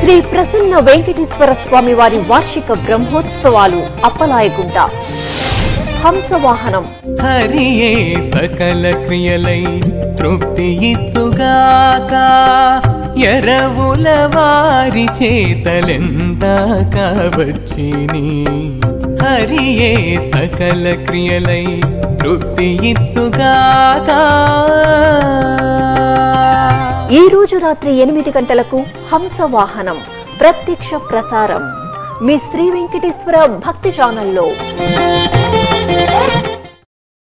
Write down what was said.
శ్రీ ప్రసన్న వెంకటేశ్వర స్వామి వారి వార్షిక బ్రహ్మోత్సవాలు అప్పలాయగుంట హంసవాహనం హరియే సకల క్రియలై తృప్తి ఇచ్చుగాక ఎరవుల వారి చేతలెంత కావచ్చిని హరియే సకల క్రియలై తృప్తి ఇచ్చుగాక ఈ రోజు రాత్రి ఎనిమిది గంటలకు హంసవాహనం ప్రత్యక్ష ప్రసారం మీ శ్రీ వెంకటేశ్వర భక్తి ఛానల్లో